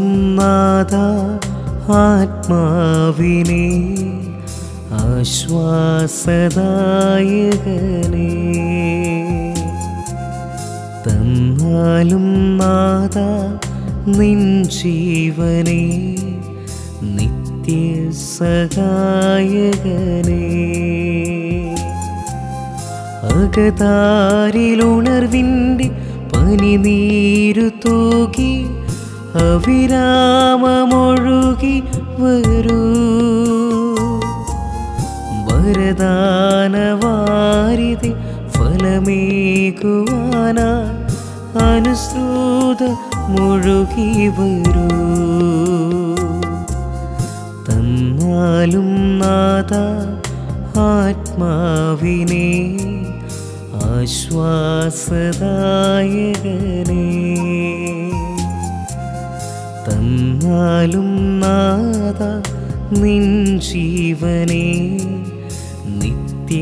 നാഥ ആത്മാവിനെ ആശ്വാസദായകനേ തന്നാലും നാഥ നിൻ ജീവനെ നിത്യസഹായകനേ അകതാരിലുണർവിൻ്റെ പനിനീരു തൂകി അവിരാമമൊഴുകി വരൂ വരദാനവാരിതി ഫലമേകുവാന അനുസൃത മുഴുകി വരൂ തന്നാലും നാഥ ആത്മാവിനെ ആശ്വാസദായകനേ തന്നാലും നാഥ നിൻ ജീവനെ നിത്യ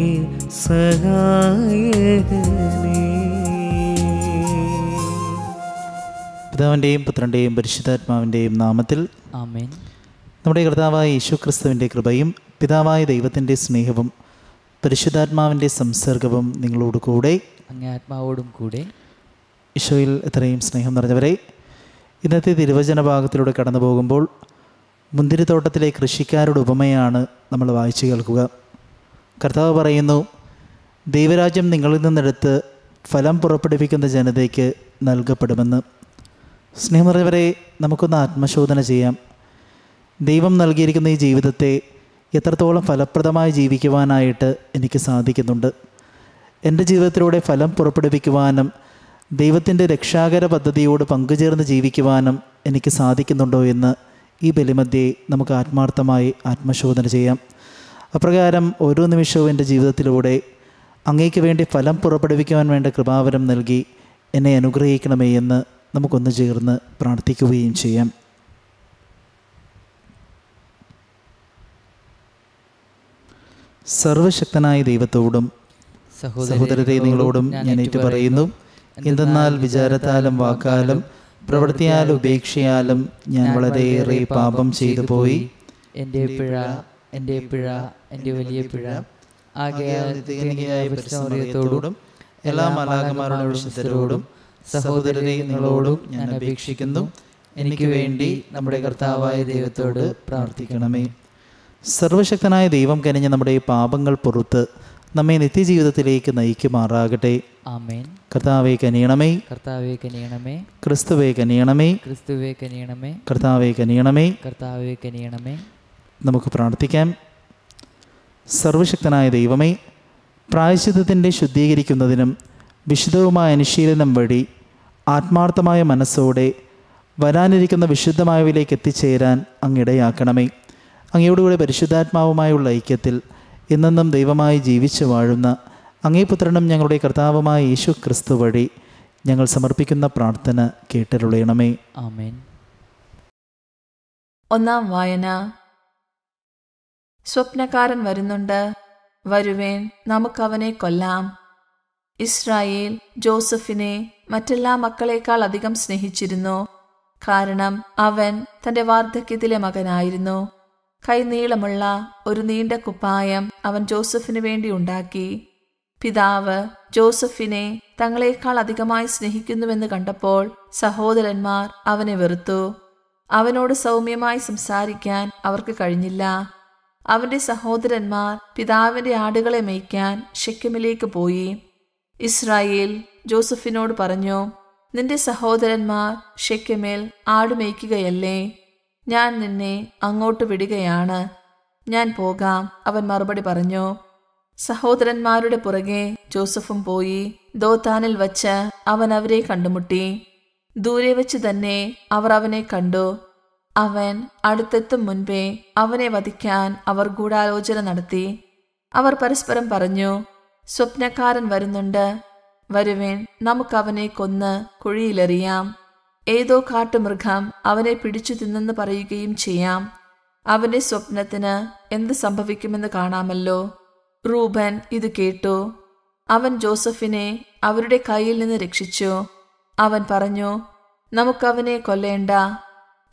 സഹായകനേ പിതാവിൻ്റെയും പുത്രൻ്റെയും പരിശുദ്ധാത്മാവിൻ്റെയും നാമത്തിൽ ആമേൻ നമ്മുടെ കർത്താവായ യേശു ക്രിസ്തുവിൻ്റെ കൃപയും പിതാവായ ദൈവത്തിൻ്റെ സ്നേഹവും പരിശുദ്ധാത്മാവിൻ്റെ സംസർഗവും നിങ്ങളോട് കൂടെ അങ്ങേ ആത്മാവോടും കൂടെ ഈശോയിൽ എത്രയും സ്നേഹം നിറഞ്ഞവരെ ഇന്നത്തെ തിരുവചന ഭാഗത്തിലൂടെ കടന്നു പോകുമ്പോൾ മുന്തിരിത്തോട്ടത്തിലെ കൃഷിക്കാരുടെ ഉപമയാണ് നമ്മൾ വായിച്ചു കേൾക്കുക കർത്താവ് പറയുന്നു ദൈവരാജ്യം നിങ്ങളിൽ നിന്നെടുത്ത് ഫലം പുറപ്പെടുവിക്കുന്ന ജനതയ്ക്ക് നൽകപ്പെടുമെന്ന് സ്നേഹം നിറഞ്ഞവരെ നമുക്കൊന്ന് ആത്മശോധന ചെയ്യാം ദൈവം നൽകിയിരിക്കുന്ന ഈ ജീവിതത്തെ എത്രത്തോളം ഫലപ്രദമായി ജീവിക്കുവാനായിട്ട് എനിക്ക് സാധിക്കുന്നുണ്ട് എൻ്റെ ജീവിതത്തിലൂടെ ഫലം പുറപ്പെടുവിക്കുവാനും ദൈവത്തിൻ്റെ രക്ഷാകര പദ്ധതിയോട് പങ്കുചേർന്ന് ജീവിക്കുവാനും എനിക്ക് സാധിക്കുന്നുണ്ടോ എന്ന് ഈ ബലിമധ്യേ നമുക്ക് ആത്മാർത്ഥമായി ആത്മശോധന ചെയ്യാം അപ്രകാരം ഓരോ നിമിഷവും എൻ്റെ ജീവിതത്തിലൂടെ അങ്ങേക്ക് വേണ്ടി ഫലം പുറപ്പെടുവിക്കുവാൻ വേണ്ട കൃപാവരം നൽകി എന്നെ അനുഗ്രഹിക്കണമേ എന്ന് നമുക്കൊന്ന് ചേർന്ന് പ്രാർത്ഥിക്കുകയും ചെയ്യാം സർവശക്തനായ ദൈവത്തോടും സഹോദരരെ നിങ്ങളോടും ഞാൻ ഏറ്റു പറയുന്നു എന്തെന്നാൽ വിചാരത്താലും വാക്കാലും പ്രവൃത്തിയാലും ഉപേക്ഷയാലും ഞാൻ വളരെയേറെ പാപം ചെയ്തു പോയി എൻ്റെ പിഴ എൻ്റെ പിഴ എൻ്റെ വലിയ പിഴ ആകയാൽ നിത്യകന്യകയായ പരിശുദ്ധമറിയത്തോടും എല്ലാ മലാകന്മാരോടും വിശുദ്ധരോടും സഹോദരരെ നിങ്ങളോടും ഞാൻ അപേക്ഷിക്കുന്നു എനിക്ക് വേണ്ടി നമ്മുടെ കർത്താവായ ദൈവത്തോട് പ്രാർത്ഥിക്കണമേ സർവശക്തനായ ദൈവം കനിഞ്ഞ നമ്മുടെ ഈ പാപങ്ങൾ പുറത്ത് നമ്മെ നിത്യജീവിതത്തിലേക്ക് നയിക്കുമാറാകട്ടെ ആമേൻ കർത്താവെ കനിയണമേ കർത്താവെ കനിയണമേ ക്രിസ്തുവെ കനിയണമേ ക്രിസ്തുവെ കനിയണമേ കർത്താവെ കനിയണമേ കർത്താവെ കനിയണമേ നമുക്ക് പ്രാർത്ഥിക്കാം സർവശക്തനായ ദൈവമേ പ്രായശ്ചിത്തത്തിൻ്റെ ശുദ്ധീകരിക്കുന്നതിനും വിശുദ്ധവുമായ അനുശീലനം വഴി ആത്മാർത്ഥമായ മനസ്സോടെ വരാനിരിക്കുന്ന വിശുദ്ധമായവയിലേക്ക് എത്തിച്ചേരാൻ അങ്ങിടയാക്കണമേ അങ്ങയോടുകൂടെ പരിശുദ്ധാത്മാവുമായുള്ള ഐക്യത്തിൽ എന്നെന്നും ദൈവമായി ജീവിച്ചു വാഴുന്ന അങ്ങേ പുത്രനും ഞങ്ങളുടെ കർത്താവുമായ യേശു ക്രിസ്തു വഴി ഞങ്ങൾ സമർപ്പിക്കുന്ന പ്രാർത്ഥന കേട്ടരുളയണമേ ആമേൻ ഒന്നാം വായന സ്വപ്നക്കാരൻ വരുന്നുണ്ട് വരുവേൻ നമുക്കവനെ കൊല്ലാം ഇസ്രായേൽ ജോസഫിനെ മറ്റെല്ലാ മക്കളേക്കാൾ അധികം സ്നേഹിച്ചിരുന്നു കാരണം അവൻ തന്റെ വാർദ്ധക്യത്തിലെ മകനായിരുന്നു കൈനീളമുള്ള ഒരു നീണ്ട കുപ്പായം അവൻ ജോസഫിനു വേണ്ടി ഉണ്ടാക്കി പിതാവ് ജോസഫിനെ തങ്ങളെക്കാൾ അധികമായി സ്നേഹിക്കുന്നുവെന്ന് കണ്ടപ്പോൾ സഹോദരന്മാർ അവനെ വെറുത്തു അവനോട് സൗമ്യമായി സംസാരിക്കാൻ അവർക്ക് കഴിഞ്ഞില്ല അവന്റെ സഹോദരന്മാർ പിതാവിന്റെ ആടുകളെ മേയ്ക്കാൻ ഷെക്കമിലേക്ക് പോയി ഇസ്രായേൽ ജോസഫിനോട് പറഞ്ഞു നിന്റെ സഹോദരന്മാർ ഷെക്കമിൽ ആടുമേയ്ക്കുകയല്ലേ ഞാൻ നിന്നെ അങ്ങോട്ട് വിടുകയാണ് ഞാൻ പോകാം അവൻ മറുപടി പറഞ്ഞു സഹോദരന്മാരുടെ പുറകെ ജോസഫും പോയി ദോത്താനിൽ വച്ച് അവൻ അവരെ കണ്ടുമുട്ടി ദൂരെ വെച്ച് തന്നെ അവർ അവനെ കണ്ടു അവൻ അടുത്തെത്തും മുൻപേ അവനെ വധിക്കാൻ അവർ ഗൂഢാലോചന നടത്തി അവർ പരസ്പരം പറഞ്ഞു സ്വപ്നക്കാരൻ വരുന്നുണ്ട് വരുവേൻ നമുക്കവനെ കൊന്ന് കുഴിയിലെറിയാം ഏതോ കാട്ടുമൃഗം അവനെ പിടിച്ചു തിന്നെന്ന് പറയുകയും ചെയ്യാം അവന്റെ സ്വപ്നത്തിന് എന്ത് സംഭവിക്കുമെന്ന് കാണാമല്ലോ റൂബൻ ഇത് കേട്ടു അവൻ ജോസഫിനെ അവരുടെ കയ്യിൽ നിന്ന് രക്ഷിച്ചു അവൻ പറഞ്ഞു നമുക്കവനെ കൊല്ലേണ്ട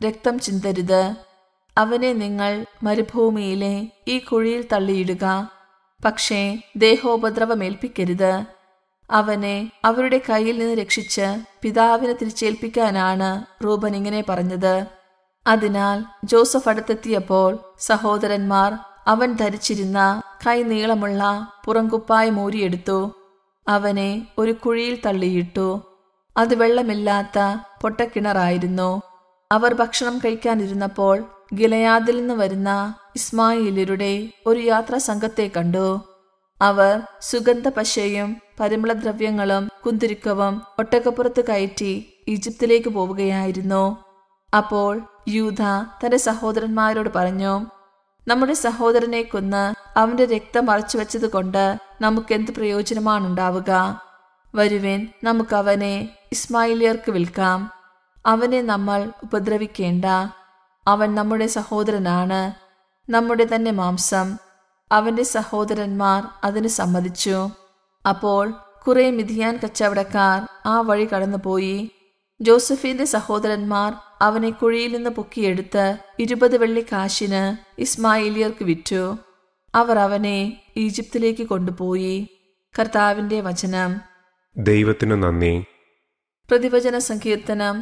രക്തം ചിന്തരുത് അവനെ നിങ്ങൾ മരുഭൂമിയിലെ ഈ കുഴിയിൽ തള്ളിയിടുക പക്ഷേ ദേഹോപദ്രവമേൽപ്പിക്കരുത് അവനെ അവരുടെ കയ്യിൽ നിന്ന് രക്ഷിച്ച് പിതാവിനെ തിരിച്ചേൽപ്പിക്കാനാണ് റൂബൻ ഇങ്ങനെ പറഞ്ഞത് അതിനാൽ ജോസഫ് അടുത്തെത്തിയപ്പോൾ സഹോദരന്മാർ അവൻ ധരിച്ചിരുന്ന കൈ നീളമുള്ള പുറംകുപ്പായം ഊരിയെടുത്തു അവനെ ഒരു കുഴിയിൽ തള്ളിയിട്ടു അത് വെള്ളമില്ലാത്ത പൊട്ടക്കിണറായിരുന്നു അവർ ഭക്ഷണം കഴിക്കാനിരുന്നപ്പോൾ ഗിലയാദിൽ നിന്ന് വരുന്ന ഇസ്മായിലരുടെ ഒരു യാത്രാ സംഘത്തെ കണ്ടു അവർ സുഗന്ധ പശയും പരിമളദ്രവ്യങ്ങളും കുന്തിരിക്കവും ഒട്ടകപ്പുറത്ത് കയറ്റി ഈജിപ്തിലേക്ക് പോവുകയായിരുന്നു അപ്പോൾ യൂത തന്റെ സഹോദരന്മാരോട് പറഞ്ഞു നമ്മുടെ സഹോദരനെ കൊന്ന് അവന്റെ രക്തം മറച്ചു വെച്ചതുകൊണ്ട് നമുക്കെന്ത് പ്രയോജനമാണുണ്ടാവുക വരുവേൻ നമുക്കവനെ ഇസ്മായിലിയർക്ക് വിൽക്കാം അവനെ നമ്മൾ ഉപദ്രവിക്കേണ്ട അവൻ നമ്മുടെ സഹോദരനാണ് നമ്മുടെ തന്നെ മാംസം അവന്റെ സഹോദരന്മാർ അതിന് സമ്മതിച്ചു അപ്പോൾ കുറെ മിതിയാൻ കച്ചവടക്കാർ ആ വഴി കടന്നുപോയി ജോസഫിന്റെ സഹോദരന്മാർ അവനെ കുഴിയിൽ നിന്ന് പൊക്കിയെടുത്ത് ഇരുപത് വെള്ളി കാശിന് ഇസ്മായിലിയർക്ക് വിറ്റു അവർ അവനെ ഈജിപ്തിലേക്ക് കൊണ്ടുപോയി കർത്താവിന്റെ വചനം ദൈവത്തിനു നന്ദി പ്രതിവചന സങ്കീർത്തനം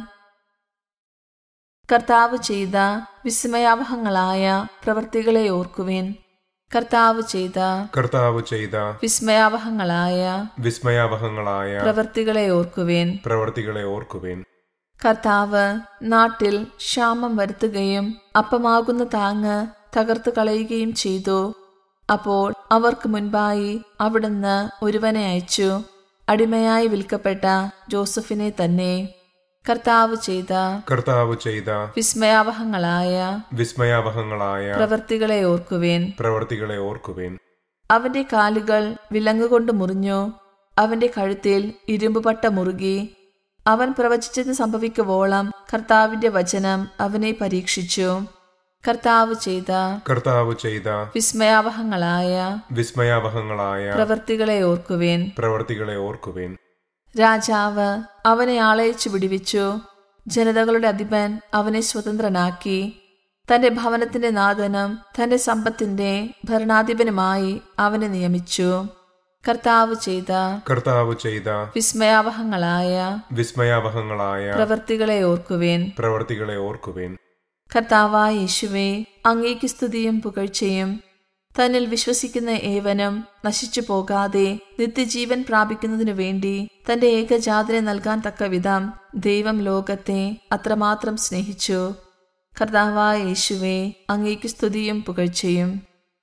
കർത്താവ് ചെയ്ത വിസ്മയാവഹങ്ങളായ പ്രവൃത്തികളെ ഓർക്കുവിൻ കർത്താവ് ചെയ്ത കർത്താവ് ചെയ്ത വിസ്മയാവഹങ്ങളായ വിസ്മയാവഹങ്ങളായ പ്രവൃത്തികളെ ഓർക്കുവിൻ പ്രവർത്തികളെ ഓർക്കുവേൻ കർത്താവ് നാട്ടിൽ ക്ഷാമം വരുത്തുകയും അപ്പമാകുന്ന താങ്ങ് തകർത്തു കളയുകയും ചെയ്തു അപ്പോൾ അവർക്ക് മുൻപായി അവിടുന്ന് ഒരുവനെ അയച്ചു അടിമയായി വിൽക്കപ്പെട്ട ജോസഫിനെ തന്നെ കർത്താവ് ചെയ്ത കർത്താവ് ചെയ്ത വിസ്മയാവഹങ്ങളായ വിസ്മയാവഹങ്ങളായ പ്രവൃത്തികളെ ഓർക്കുവിൻ പ്രവർത്തികളെ ഓർക്കുവേൻ അവന്റെ കാലുകൾ വിലങ്ങുകൊണ്ട് മുറിഞ്ഞു അവന്റെ കഴുത്തിൽ ഇരുമ്പുപട്ട മുറുകി അവൻ പ്രവചിച്ചത് സംഭവിക്കുവോളം കർത്താവിന്റെ വചനം അവനെ പരീക്ഷിച്ചു കർത്താവ് ചെയ്ത കർത്താവ് ചെയ്ത വിസ്മയാവഹങ്ങളായ വിസ്മയാവഹങ്ങളായ പ്രവൃത്തികളെ ഓർക്കുവിൻ പ്രവർത്തികളെ ഓർക്കുവേൻ രാജാവ് അവനെ ആളയച്ചു വിടുവിച്ചു ജനതകളുടെ അധിപൻ അവനെ സ്വതന്ത്രനാക്കി തന്റെ ഭവനത്തിന്റെ നാഥനും തന്റെ സമ്പത്തിന്റെ ഭരണാധിപനുമായി അവനെ നിയമിച്ചു കർത്താവ് ചെയ്ത കർത്താവ് ചെയ്ത വിസ്മയാവഹങ്ങളായ വിസ്മയാവഹങ്ങളായ പ്രവൃത്തികളെ ഓർക്കുവിൻ പ്രവർത്തികളെ ഓർക്കുവേൻ കർത്താവായ യേശുവേ അങ്ങേക്ക് സ്തുതിയും പുകഴ്ചയും തന്നിൽ വിശ്വസിക്കുന്ന ഏവനും നശിച്ചു പോകാതെ നിത്യജീവൻ പ്രാപിക്കുന്നതിനു വേണ്ടി തന്റെ ഏകജാതനെ നൽകാൻ തക്ക വിധം ദൈവം ലോകത്തെ അത്രമാത്രം സ്നേഹിച്ചു കർത്താവായ യേശുവേ അങ്ങേക്ക് സ്തുതിയും പുകഴ്ചയും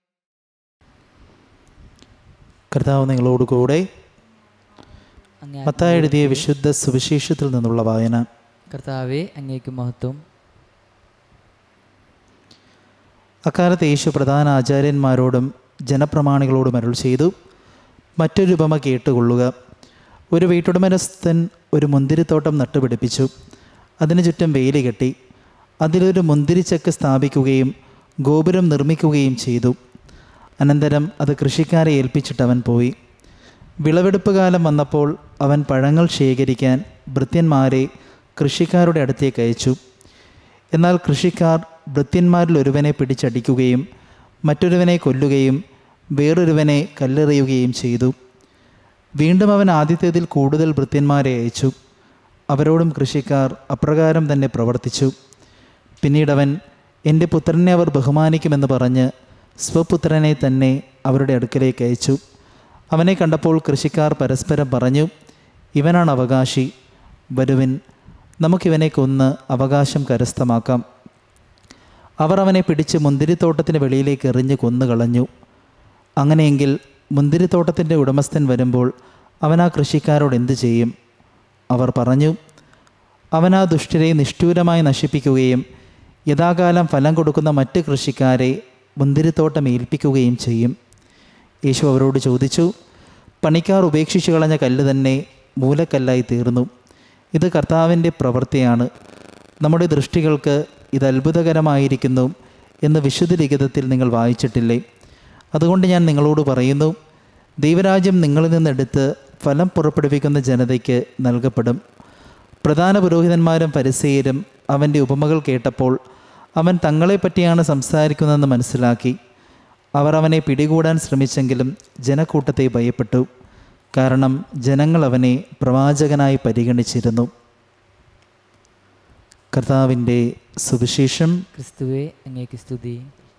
കർത്താവ് നിങ്ങളോട് കൂടെ അങ്ങേ മത്തായി എഴുതിയ വിശുദ്ധ സുവിശേഷത്തിൽ നിന്നുള്ള വായന കർത്താവെ അങ്ങേക്ക് മഹത്വം അക്കാലത്ത് യേശു പ്രധാന ആചാര്യന്മാരോടും ജനപ്രമാണികളോടും അരുൾ ചെയ്തു മറ്റൊരു ഉപമ കേട്ടുകൊള്ളുക ഒരു വീട്ടുടമസ്ഥൻ ഒരു മുന്തിരിത്തോട്ടം നട്ടുപിടിപ്പിച്ചു അതിനു ചുറ്റും വേലി കെട്ടി അതിലൊരു മുന്തിരിച്ചക്ക് സ്ഥാപിക്കുകയും ഗോപുരം നിർമ്മിക്കുകയും ചെയ്തു അനന്തരം അത് കൃഷിക്കാരെ ഏൽപ്പിച്ചിട്ട് അവൻ പോയി വിളവെടുപ്പ് കാലം വന്നപ്പോൾ അവൻ പഴങ്ങൾ ശേഖരിക്കാൻ ഭൃത്യന്മാരെ കൃഷിക്കാരുടെ അടുത്തേക്ക് അയച്ചു എന്നാൽ കൃഷിക്കാർ ഭൃത്യന്മാരിൽ ഒരുവനെ പിടിച്ചടിക്കുകയും മറ്റൊരുവനെ കൊല്ലുകയും വേറൊരുവനെ കല്ലെറിയുകയും ചെയ്തു വീണ്ടും അവൻ ആദ്യത്തേതിൽ കൂടുതൽ ഭൃത്യന്മാരെ അയച്ചു അവരോടും കൃഷിക്കാർ അപ്രകാരം തന്നെ പ്രവർത്തിച്ചു പിന്നീടവൻ എൻ്റെ പുത്രനെ അവർ ബഹുമാനിക്കുമെന്ന് പറഞ്ഞ് സ്വപുത്രനെ തന്നെ അവരുടെ അടുക്കലേക്ക് അയച്ചു അവനെ കണ്ടപ്പോൾ കൃഷിക്കാർ പരസ്പരം പറഞ്ഞു ഇവനാണ് അവകാശി വരുവിൻ നമുക്കിവനെ കൊന്ന് അവകാശം കരസ്ഥമാക്കാം അവർ അവനെ പിടിച്ച് മുന്തിരിത്തോട്ടത്തിന് വെളിയിലേക്ക് എറിഞ്ഞ് കൊന്നുകളഞ്ഞു അങ്ങനെയെങ്കിൽ മുന്തിരിത്തോട്ടത്തിൻ്റെ ഉടമസ്ഥൻ വരുമ്പോൾ അവൻ ആ കൃഷിക്കാരോട് എന്തു ചെയ്യും അവർ പറഞ്ഞു അവൻ ആ ദുഷ്ടരെ നിഷ്ഠൂരമായി നശിപ്പിക്കുകയും യഥാകാലം ഫലം കൊടുക്കുന്ന മറ്റ് കൃഷിക്കാരെ മുന്തിരിത്തോട്ടം ഏൽപ്പിക്കുകയും ചെയ്യും യേശു അവരോട് ചോദിച്ചു പണിക്കാർ ഉപേക്ഷിച്ചു കളഞ്ഞ കല്ല് തന്നെ മൂലക്കല്ലായി തീർന്നു ഇത് കർത്താവിൻ്റെ പ്രവൃത്തിയാണ് നമ്മുടെ ദൃഷ്ടികൾക്ക് ഇത് അത്ഭുതകരമായിരിക്കുന്നു എന്ന് വിശുദ്ധ ലിഖിതത്തിൽ നിങ്ങൾ വായിച്ചിട്ടില്ലേ അതുകൊണ്ട് ഞാൻ നിങ്ങളോട് പറയുന്നു ദൈവരാജ്യം നിങ്ങളിൽ നിന്നെടുത്ത് ഫലം പുറപ്പെടുവിക്കുന്ന ജനതയ്ക്ക് നൽകപ്പെടും പ്രധാന പുരോഹിതന്മാരും പരിസയരും അവൻ്റെ ഉപമകൾ കേട്ടപ്പോൾ അവൻ തങ്ങളെപ്പറ്റിയാണ് സംസാരിക്കുന്നതെന്ന് മനസ്സിലാക്കി അവർ അവനെ പിടികൂടാൻ ശ്രമിച്ചെങ്കിലും ജനക്കൂട്ടത്തെ ഭയപ്പെട്ടു കാരണം ജനങ്ങൾ അവനെ പ്രവാചകനായി പരിഗണിച്ചിരുന്നു കർത്താവിൻ്റെ സുവിശേഷം ക്രിസ്തുവെ അങ്ങേക്ക് സ്തുതി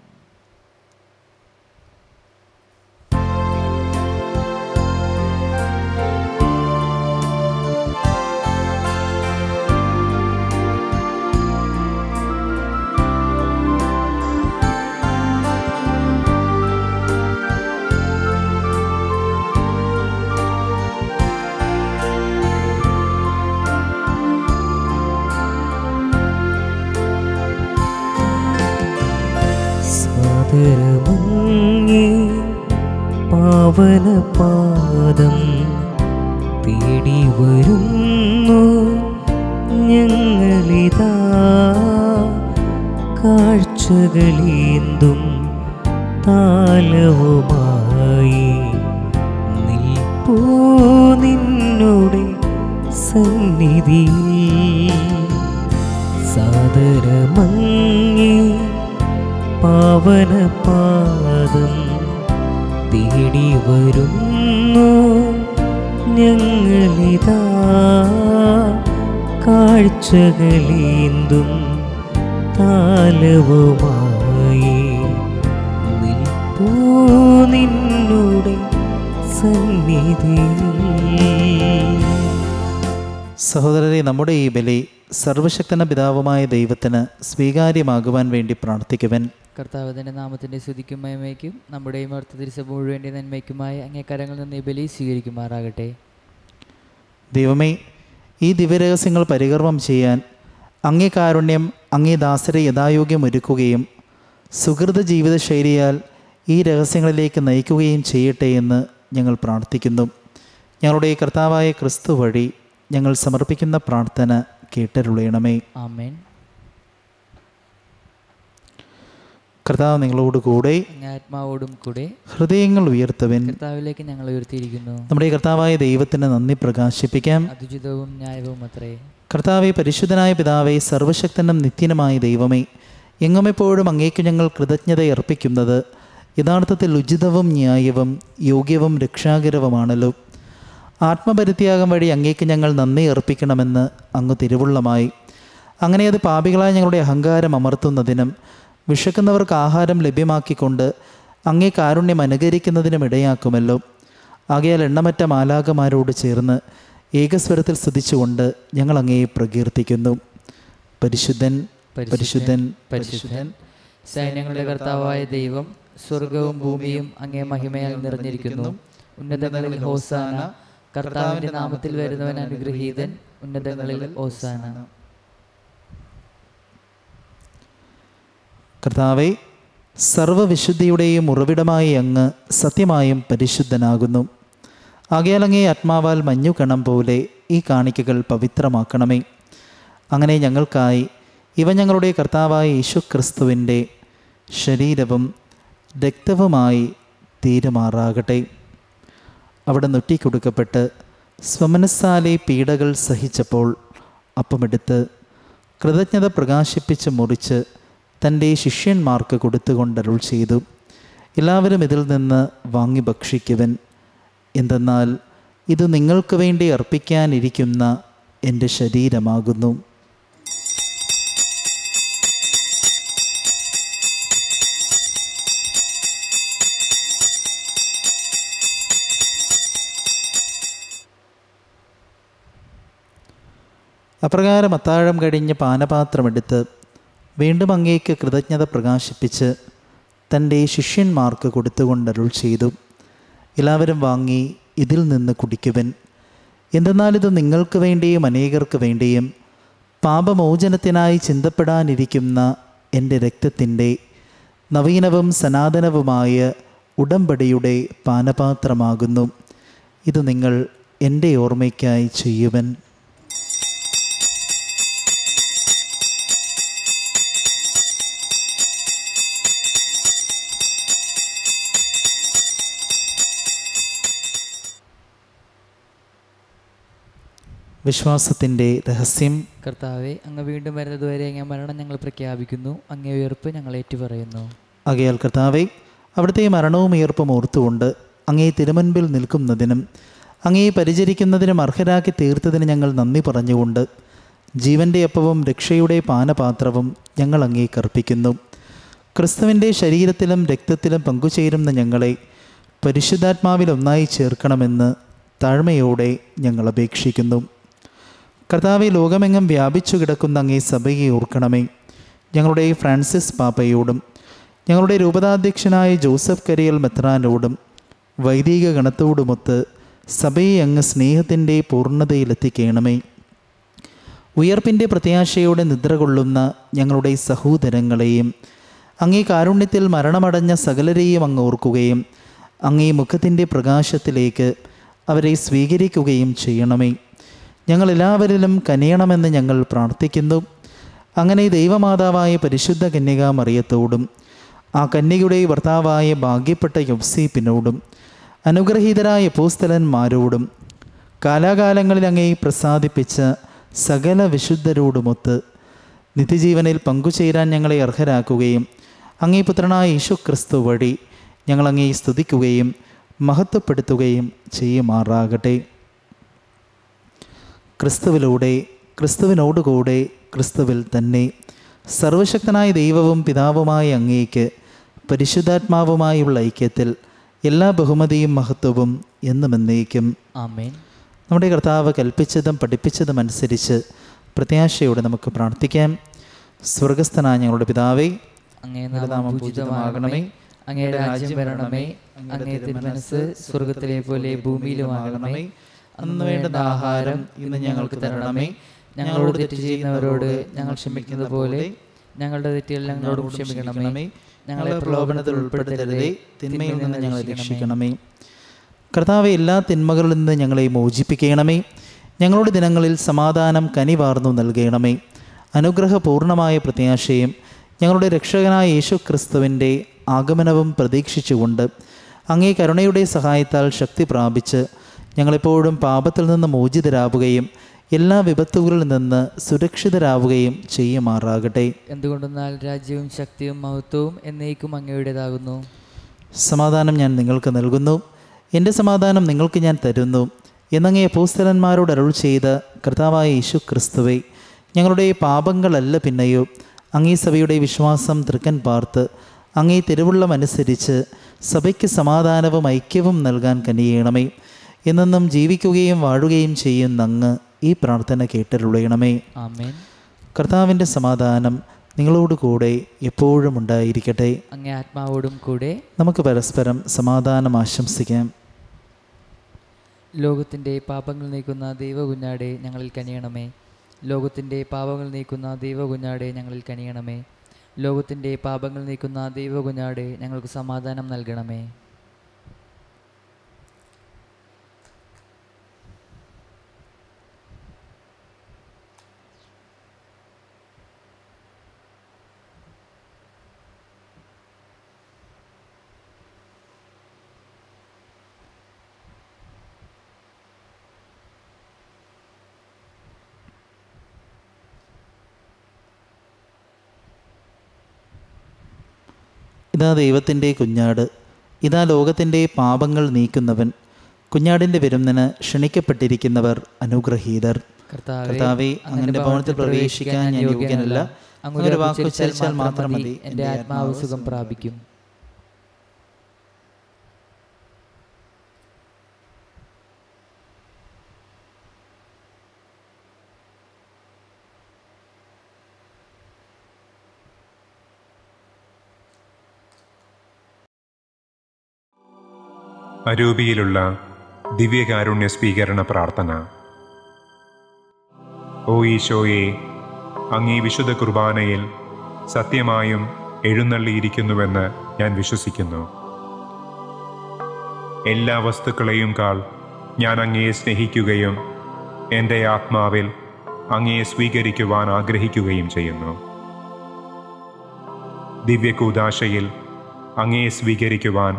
സാദരമങ്ങേ പാവനപാദം തേടി വരുന്നു ഞങ്ങളിതാ കാഴ്ചകളേന്തും താലവുമായി നിൽപ്പൂ നിന്നുടെ സന്നിധിയിൽ സാദരമങ്ങേ പാവനപാദം തേടി വരുന്നു ഞങ്ങളിതാ കാഴ്ചകളേന്തും താലവുമായി നിൽപ്പൂ നിന്നുടെ സന്നിധിയിൽ സഹോദരരെ നമ്മുടെ ഈ ബലി സർവശക്തന പിതാവുമായ ദൈവത്തിന് സ്വീകാര്യമാകുവാൻ വേണ്ടി പ്രാർത്ഥിക്കുവൻ കർത്താവിൻ്റെ നാമത്തിൻ്റെ സ്തുതിക്കും മയമയ്ക്കും നമ്മുടെയും അർത്ഥ തിരുസഭ മുഴുവൻ്റെ നന്മയ്ക്കുമായി അങ്ങേ കരങ്ങളിൽ നിന്ന് ഈ ബലി സ്വീകരിക്കുമാറാകട്ടെ ദൈവമേ ഈ ദിവ്യരഹസ്യങ്ങൾ പരികർമ്മം ചെയ്യാൻ അങ്ങേ കാരുണ്യം അങ്ങേ ദാസരെ യഥായോഗ്യം ഒരുക്കുകയും സുഹൃത ജീവിതശൈലിയാൽ ഈ രഹസ്യങ്ങളിലേക്ക് നയിക്കുകയും ചെയ്യട്ടെ എന്ന് ഞങ്ങൾ പ്രാർത്ഥിക്കുന്നു ഞങ്ങളുടെ കർത്താവായ ക്രിസ്തു വഴി ഞങ്ങൾ സമർപ്പിക്കുന്ന പ്രാർത്ഥന കേട്ടരുളയണമേ ആമേൻ കർത്താവ് നിങ്ങളോട് കൂടെ അങ്ങേ ആത്മാവോടും കൂടെ ഹൃദയങ്ങൾ ഉയർത്തവൻ കർത്താവിലേക്ക് ഞങ്ങൾ ഉയർത്തിയിരിക്കുന്നു നമ്മുടെ കർത്താവായ ദൈവത്തിന് നന്ദി പ്രകാശിപ്പിക്കാം അതുചിതവും ന്യായവും അത്രേ കർത്താവെ പരിശുദ്ധനായ പിതാവെ സർവശക്തനും നിത്യനുമായ ദൈവമേ എങ്ങുമെപ്പോഴും അങ്ങേക്ക് ഞങ്ങൾ കൃതജ്ഞത അർപ്പിക്കുന്നത് യഥാർത്ഥത്തിൽ ഉചിതവും ന്യായവും യോഗ്യവും രക്ഷാകരവുമാണല്ലോ ആത്മപരിത്യാഗം വഴി അങ്ങേക്ക് ഞങ്ങൾ നന്ദി അർപ്പിക്കണമെന്ന് അങ്ങ് തിരുവുള്ളമായി അങ്ങനെ അത് പാപികളായ ഞങ്ങളുടെ അഹങ്കാരം അമർത്തുന്നതിനും വിശക്കുന്നവർക്ക് ആഹാരം ലഭ്യമാക്കിക്കൊണ്ട് അങ്ങേ കാരുണ്യം അനുകരിക്കുന്നതിനും ഇടയാക്കുമല്ലോ ആകയാൽ എണ്ണമറ്റ മാലാകമാരോട് ചേർന്ന് ഏകസ്വരത്തിൽ സ്തുതിച്ചുകൊണ്ട് ഞങ്ങൾ അങ്ങയെ പ്രകീർത്തിക്കുന്നു പരിശുദ്ധൻ പരിശുദ്ധൻ പരിശുദ്ധൻ സൈന്യങ്ങളുടെ കർത്താവായ ദൈവം സ്വർഗവും ഭൂമിയും അങ്ങേ മഹിമയാൽ നിറഞ്ഞിരിക്കുന്നു ഉന്നതങ്ങളിൽ ഹോസാന കർത്താവിന്റെ നാമത്തിൽ വരുന്നവൻ അനുഗ്രഹീതൻ ഉന്നതങ്ങളിൽ ഹോസാന കർത്താവെ സർവവിശുദ്ധിയുടെയും ഉറവിടമായി അങ്ങ് സത്യമായും പരിശുദ്ധനാകുന്നു ആകയാൽ അങ്ങേ ആത്മാവാൽ മഞ്ഞുകണം പോലെ ഈ കാണിക്കകൾ പവിത്രമാക്കണമേ അങ്ങനെ ഞങ്ങൾക്കായി ഇവ ഞങ്ങളുടെ കർത്താവായ യേശു ക്രിസ്തുവിൻ്റെ ശരീരവും രക്തവുമായി തീരുമാറാകട്ടെ അവിടെ നൊറ്റിക്കൊടുക്കപ്പെട്ട് സ്വമനസ്സാലെ പീഡകൾ സഹിച്ചപ്പോൾ അപ്പമെടുത്ത് കൃതജ്ഞത പ്രകാശിപ്പിച്ച് മുറിച്ച് തൻ്റെ ശിഷ്യന്മാർക്ക് കൊടുത്തുകൊണ്ടരുൾ ചെയ്തു എല്ലാവരും ഇതിൽ നിന്ന് വാങ്ങി ഭക്ഷിക്കുവൻ എന്തെന്നാൽ ഇത് നിങ്ങൾക്ക് വേണ്ടി അർപ്പിക്കാനിരിക്കുന്ന എൻ്റെ ശരീരമാകുന്നു അപ്രകാരം അത്താഴം കഴിഞ്ഞ് പാനപാത്രമെടുത്ത് വീണ്ടും അങ്ങേക്ക് കൃതജ്ഞത പ്രകാശിപ്പിച്ച് തൻ്റെ ശിഷ്യന്മാർക്ക് കൊടുത്തുകൊണ്ടരുൾ ചെയ്തു എല്ലാവരും വാങ്ങി ഇതിൽ നിന്ന് കുടിക്കുവൻ എന്തെന്നാൽ ഇത് നിങ്ങൾക്ക് വേണ്ടിയും അനേകർക്ക് വേണ്ടിയും പാപമോചനത്തിനായി ചിന്തപ്പെടാനിരിക്കുന്ന എൻ്റെ രക്തത്തിൻ്റെ നവീനവും സനാതനവുമായ ഉടമ്പടിയുടെ പാനപാത്രമാകുന്നു ഇത് നിങ്ങൾ എൻ്റെ ഓർമ്മയ്ക്കായി ചെയ്യുവൻ വിശ്വാസത്തിൻ്റെ രഹസ്യം കർത്താവെ അങ്ങ് വീണ്ടും വരുന്നതുവരെ അങ്ങ് മരണം ഞങ്ങൾ പ്രഖ്യാപിക്കുന്നു അങ്ങേ ഉയർപ്പ് ഞങ്ങൾ ഏറ്റുപറയുന്നു ആകയാൽ കർത്താവെ അവിടുത്തെ മരണവും ഉയർപ്പും ഓർത്തുകൊണ്ട് അങ്ങേ തിരുമുൻപിൽ നിൽക്കുന്നതിനും അങ്ങേ പരിചരിക്കുന്നതിനും അർഹരാക്കി തീർത്തതിന് ഞങ്ങൾ നന്ദി പറഞ്ഞുകൊണ്ട് ജീവൻ്റെ അപ്പവും രക്ഷയുടെ പാനപാത്രവും ഞങ്ങൾ അങ്ങേക്ക് അർപ്പിക്കുന്നു ക്രിസ്തുവിൻ്റെ ശരീരത്തിലും രക്തത്തിലും പങ്കുചേരുന്ന ഞങ്ങളെ പരിശുദ്ധാത്മാവിൽ ഒന്നായി ചേർക്കണമെന്ന് താഴ്മയോടെ ഞങ്ങൾ അപേക്ഷിക്കുന്നു കർത്താവെ ലോകമെങ്ങും വ്യാപിച്ചു കിടക്കുന്ന അങ്ങേ സഭയെ ഓർക്കണമേ ഞങ്ങളുടെ ഫ്രാൻസിസ് പാപ്പയോടും ഞങ്ങളുടെ രൂപതാധ്യക്ഷനായ ജോസഫ് കരിയൽ മെത്രാനോടും വൈദിക ഗണത്തോടുമൊത്ത് സഭയെ അങ്ങ് സ്നേഹത്തിൻ്റെ പൂർണ്ണതയിലെത്തിക്കണമേ ഉയർപ്പിൻ്റെ പ്രത്യാശയോടെ നിദ്ര കൊള്ളുന്ന ഞങ്ങളുടെ സഹോദരങ്ങളെയും അങ്ങേ കാരുണ്യത്തിൽ മരണമടഞ്ഞ സകലരെയും അങ്ങ് ഓർക്കുകയും അങ്ങേ മുഖത്തിൻ്റെ പ്രകാശത്തിലേക്ക് അവരെ സ്വീകരിക്കുകയും ചെയ്യണമേ ഞങ്ങളെല്ലാവരിലും കനിയണമെന്ന് ഞങ്ങൾ പ്രാർത്ഥിക്കുന്നു അങ്ങനെ ദൈവമാതാവായ പരിശുദ്ധ കന്യകാ മറിയത്തോടും ആ കന്യകയുടെ ഭർത്താവായ ഭാഗ്യപ്പെട്ട യൗസീപ്പിനോടും അനുഗ്രഹീതരായ പൂസ്ഥലന്മാരോടും കാലാകാലങ്ങളിൽ അങ്ങേ പ്രസാദിപ്പിച്ച സകല വിശുദ്ധരോടുമൊത്ത് നിത്യജീവനിൽ പങ്കുചേരാൻ ഞങ്ങളെ അർഹരാക്കുകയും അങ്ങേ പുത്രനായ യേശു ക്രിസ്തു വഴി ഞങ്ങൾ അങ്ങേ സ്തുതിക്കുകയും മഹത്വപ്പെടുത്തുകയും ചെയ്യുമാറാകട്ടെ ക്രിസ്തുവിലൂടെ ക്രിസ്തുവിനോടുകൂടെ ക്രിസ്തുവിൽ തന്നെ സർവശക്തനായ ദൈവവും പിതാവുമായ അങ്ങേക്ക് പരിശുദ്ധാത്മാവുമായുള്ള ഐക്യത്തിൽ എല്ലാ ബഹുമതിയും മഹത്വവും എന്നും എന്നേക്കും ആമേൻ നമ്മുടെ കർത്താവ് കൽപ്പിച്ചതും പഠിപ്പിച്ചതും അനുസരിച്ച് പ്രത്യാശയോടെ നമുക്ക് പ്രാർത്ഥിക്കാം സ്വർഗസ്ഥനായ ഞങ്ങളുടെ പിതാവേ അങ്ങേ അങ്ങയുടെ നാമം പൂജിതമാകണമേ അങ്ങേ രാജ്യം വരണമേ അങ്ങേ തിരുമനസ് സ്വർഗത്തിലെ പോലെ ഭൂമിയിലുമാകണമേ അന്ന് വേണ്ടുന്ന ആഹാരം ഇന്ന് ഞങ്ങൾക്ക് തരണമേ ഞങ്ങളോട് തെറ്റ് ചെയ്യുന്നവരോട് ഞങ്ങൾ ക്ഷമിക്കുന്നത് പോലെ ഞങ്ങളുടെ തെറ്റുകൾ ഞങ്ങളോട് ക്ഷമിക്കണമേ ഞങ്ങളെ പ്രലോഭനത്തിൽ ഉൾപ്പെടുത്തരുതേ തിന്മയിൽ നിന്ന് ഞങ്ങളെ രക്ഷിക്കണമേ കർത്താവെ എല്ലാ തിന്മകളിൽ നിന്ന് ഞങ്ങളെ മോചിപ്പിക്കണമേ ഞങ്ങളുടെ ദിനങ്ങളിൽ സമാധാനം കനിവാർന്നു നൽകണമേ അനുഗ്രഹപൂർണമായ പ്രത്യാശയും ഞങ്ങളുടെ രക്ഷകനായ യേശു ക്രിസ്തുവിൻ്റെ ആഗമനവും പ്രതീക്ഷിച്ചുകൊണ്ട് അങ്ങേ കരുണയുടെ സഹായത്താൽ ശക്തി പ്രാപിച്ച് ഞങ്ങളെപ്പോഴും പാപത്തിൽ നിന്ന് മോചിതരാവുകയും എല്ലാ വിപത്തുകളിൽ നിന്ന് സുരക്ഷിതരാവുകയും ചെയ്യുമാറാകട്ടെ എന്തുകൊണ്ടെന്നാൽ രാജ്യവും ശക്തിയും മഹത്വവും എന്നേക്കും അങ്ങയുടേതാകുന്നു സമാധാനം ഞാൻ നിങ്ങൾക്ക് നൽകുന്നു എൻ്റെ സമാധാനം നിങ്ങൾക്ക് ഞാൻ തരുന്നു എന്നങ്ങേ അപ്പോസ്തലന്മാരോട് അരുൾ ചെയ്ത കർത്താവായ യേശു ക്രിസ്തുവെ ഞങ്ങളുടെ പാപങ്ങളല്ല പിന്നെയോ അങ്ങേ സഭയുടെ വിശ്വാസം തൃക്കൻ പാർത്ത് അങ്ങേ തിരുവുള്ളം അനുസരിച്ച് സഭയ്ക്ക് സമാധാനവും ഐക്യവും നൽകാൻ കനിയണമേ എന്നെന്നും ജീവിക്കുകയും വാഴുകയും ചെയ്യുന്ന അങ്ങ് ഈ പ്രാർത്ഥന കേട്ടരുളയണമേ ആമേൻ കർത്താവിൻ്റെ സമാധാനം നിങ്ങളോട് കൂടെ എപ്പോഴും ഉണ്ടായിരിക്കട്ടെ അങ്ങേ ആത്മാവോടും കൂടെ നമുക്ക് പരസ്പരം സമാധാനം ആശംസിക്കാം ലോകത്തിൻ്റെ പാപങ്ങൾ നീക്കുന്ന ദൈവകുഞ്ഞാടെ ഞങ്ങളിൽ കനിയണമേ ലോകത്തിൻ്റെ പാപങ്ങൾ നീക്കുന്ന ദൈവകുഞ്ഞാടെ ഞങ്ങളിൽ കനിയണമേ ലോകത്തിൻ്റെ പാപങ്ങൾ നീക്കുന്ന ദൈവകുഞ്ഞാടെ ഞങ്ങൾക്ക് സമാധാനം നൽകണമേ ഇതാ ദൈവത്തിൻ്റെ കുഞ്ഞാട് ഇതാ ലോകത്തിൻ്റെ പാപങ്ങൾ നീക്കുന്നവൻ കുഞ്ഞാടിൻ്റെ വിരുന്നിന് ക്ഷണിക്കപ്പെട്ടിരിക്കുന്നവർ അനുഗ്രഹീതർ കർത്താവെ അങ്ങന്റെ ഭവനത്തിൽ പ്രവേശിക്കാൻ ഞാൻ യോഗ്യനല്ല അങ്ങൊരു വാക്ക് ഉച്ചരിച്ചാൽ മാത്രം മതി എൻ്റെ ആത്മാവ് സുഖം പ്രാപിക്കും അരൂപിയിലുള്ള ദിവ്യകാരുണ്യ സ്വീകരണ പ്രാർത്ഥന ഓ ഈശോയെ അങ്ങീ വിശുദ്ധ കുർബാനയിൽ സത്യമായും എഴുന്നള്ളിയിരിക്കുന്നുവെന്ന് ഞാൻ വിശ്വസിക്കുന്നു എല്ലാ വസ്തുക്കളെയും കാൾ ഞാൻ അങ്ങയെ സ്നേഹിക്കുകയും എൻ്റെ ആത്മാവിൽ അങ്ങയെ സ്വീകരിക്കുവാൻ ആഗ്രഹിക്കുകയും ചെയ്യുന്നു ദിവ്യകൂദാശയിൽ അങ്ങയെ സ്വീകരിക്കുവാൻ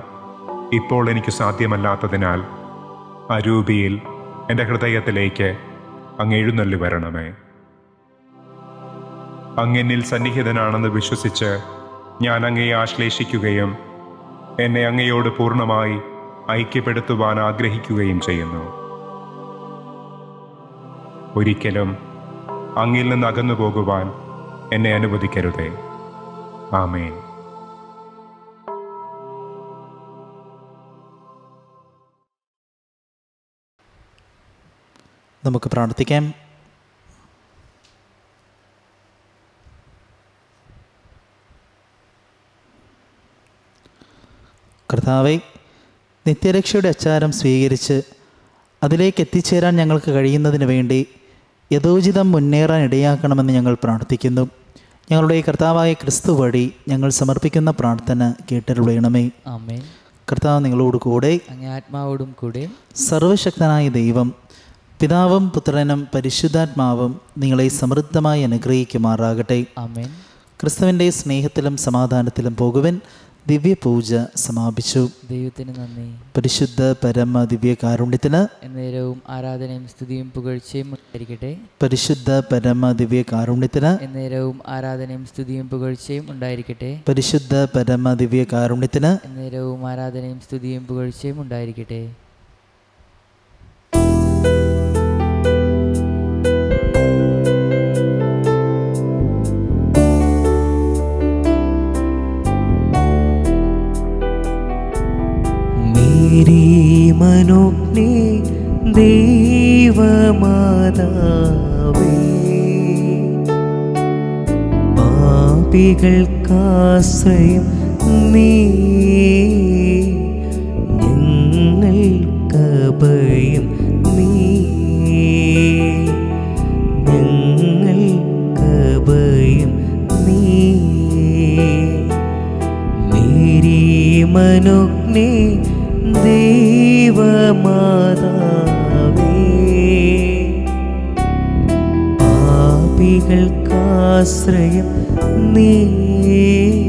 ഇപ്പോൾ എനിക്ക് സാധ്യമല്ലാത്തതിനാൽ അരൂപിയിൽ എൻ്റെ ഹൃദയത്തിലേക്ക് അങ്ങ് എഴുന്നള്ളി വരണമേ അങ്ങെന്നിൽ സന്നിഹിതനാണെന്ന് വിശ്വസിച്ച് ഞാൻ അങ്ങയെ ആശ്ലേഷിക്കുകയും എന്നെ അങ്ങയോട് പൂർണ്ണമായി ഐക്യപ്പെടുത്തുവാൻ ആഗ്രഹിക്കുകയും ചെയ്യുന്നു ഒരിക്കലും അങ്ങിൽ നിന്ന് അകന്നു പോകുവാൻ എന്നെ അനുവദിക്കരുതേ ആമേൻ നമുക്ക് പ്രാർത്ഥിക്കാം കർത്താവെ നിത്യരക്ഷയുടെ അച്ചാരം സ്വീകരിച്ച് അതിലേക്ക് എത്തിച്ചേരാൻ ഞങ്ങൾക്ക് കഴിയുന്നതിന് വേണ്ടി യഥോചിതം മുന്നേറാൻ ഇടയാക്കണമെന്ന് ഞങ്ങൾ പ്രാർത്ഥിക്കുന്നു ഞങ്ങളുടെ ഈ കർത്താവായ ക്രിസ്തു വഴി ഞങ്ങൾ സമർപ്പിക്കുന്ന പ്രാർത്ഥന കേട്ടരുളയണമേ ആമേൻ കർത്താവ് നിങ്ങളോട് കൂടെ അങ്ങേ ആത്മാവോടും കൂടെ സർവശക്തനായ ദൈവം പിതാവും പുത്രനും പരിശുദ്ധാത്മാവും നിങ്ങളെ സമൃദ്ധമായി അനുഗ്രഹിക്കുമാറാകട്ടെ ആമേൻ ക്രിസ്തുവിൻ്റെ സ്നേഹത്തിലും സമാധാനത്തിലും പോകുവൻ ദിവ്യപൂജ സമാപിച്ചു ദൈവത്തിന് നന്ദി പരിശുദ്ധ പരമ ദിവ്യ കാരുണ്യത്തിന് എന്നേരവും ആരാധനയും സ്തുതിയും പുകഴ്ചയും ഉണ്ടായിരിക്കട്ടെ പരിശുദ്ധ പരമ ദിവ്യ കാരുണ്യത്തിന് എന്നേരവും ആരാധനയും സ്തുതിയും പുകഴ്ചയും ഉണ്ടായിരിക്കട്ടെ പരിശുദ്ധ പരമ ദിവ്യ കാരുണ്യത്തിന് എന്നേരവും ആരാധനയും സ്തുതിയും പുകഴ്ചയും ഉണ്ടായിരിക്കട്ടെ മേരി മനോജ്ഞേ ദൈവമാതാവേ പാപികൾക്കാശ്രയം നീ ഞങ്ങൾക്കഭയം നീ ഞങ്ങൾക്കഭയം നീ മേരി മനോജ്ഞേ ദൈവമാതാവേ പാപികൾക്കാശ്രയം നീ